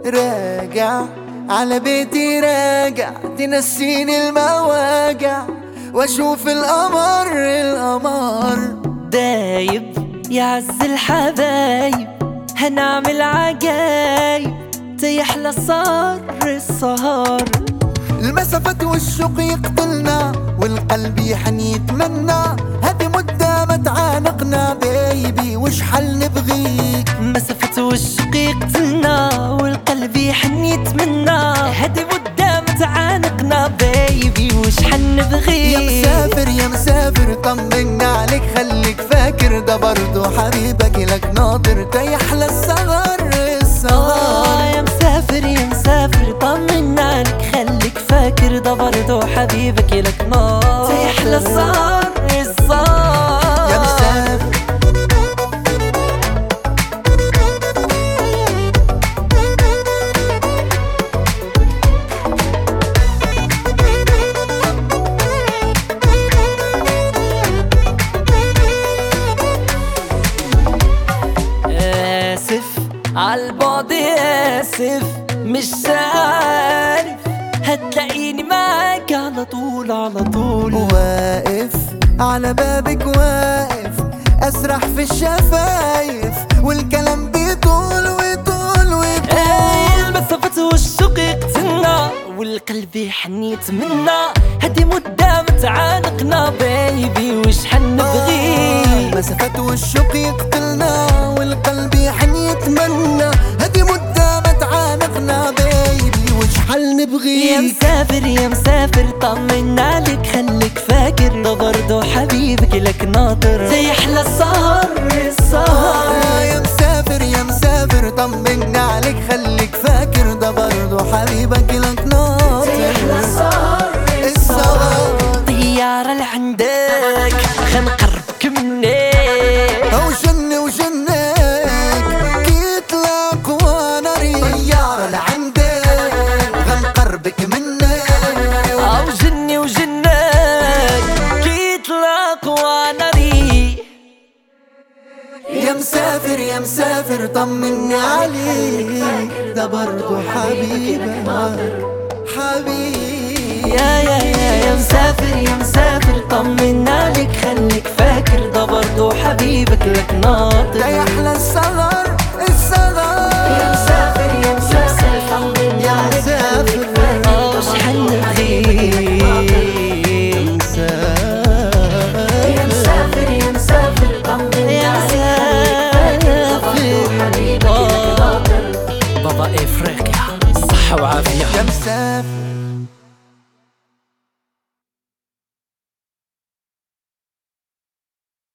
راجع على بيتي راجع تنسيني المواجع واشوف القمر القمر دايب يا عز الحبايب هنعمل عجايب تيحلى صار السهر المسافات والشوق يقتلنا والقلب يحن يتمنى هذه مدة ما تعانقنا بيبي وش حل نبغيك مسافة والشوق يقتلنا والقلب يحن يتمنى هدي مدة ما تعانقنا بيبي وش حنبغي يا مسافر يا مسافر طمنا عليك خليك فاكر ده برضو حبيبك لك ناطر تيحلى الصغر آه الصغر يا مسافر يا مسافر طمنا عليك خليك فاكر ده برضو حبيبك لك نار تيحلى الصار الصار يا مسافر آسف عالبعد آسف مش عارف هتلاقيني معاك على طول على طول واقف على بابك واقف اسرح في الشفايف والكلام بيطول ويطول ويطول آه، المسافة والشوق يقتلنا والقلب يحن يتمنى هدي مدة متعانقنا بيبي وش حنبغي مسافات والشوق يقتلنا والقلب يحن يتمنى هدي مدة ما تعانقنا بيبي وش حل يا نبغي مسافر يا مسافر طمنا عليك خليك فاكر ده برضه حبيبك لك ناطر زي احلى السهر السهر آه يا مسافر يا مسافر طمنا عليك خليك فاكر ده برضو حبيبك لك ناطر السهر طيارة لعندك خنقربك منك او جنة وجنك كيتلاق وانا طيارة لعندك غنقربك منك او جني وجنك كيطلق وانا ري يا مسافر يا مسافر طمني عليك ده برضو حبيبك حبيبي يا يا يا يا مسافر يا مسافر طمنا عليك خليك فاكر ده برضه حبيبك لك ناطر ده يحلى الصغر الصغر يا مسافر يا مسافر طمنا يا عليك مسافر اه وش حنبغي يا مسافر يا مسافر طمنا يا مسافر آه. بابا افريقيا صحة وعافية يا مسافر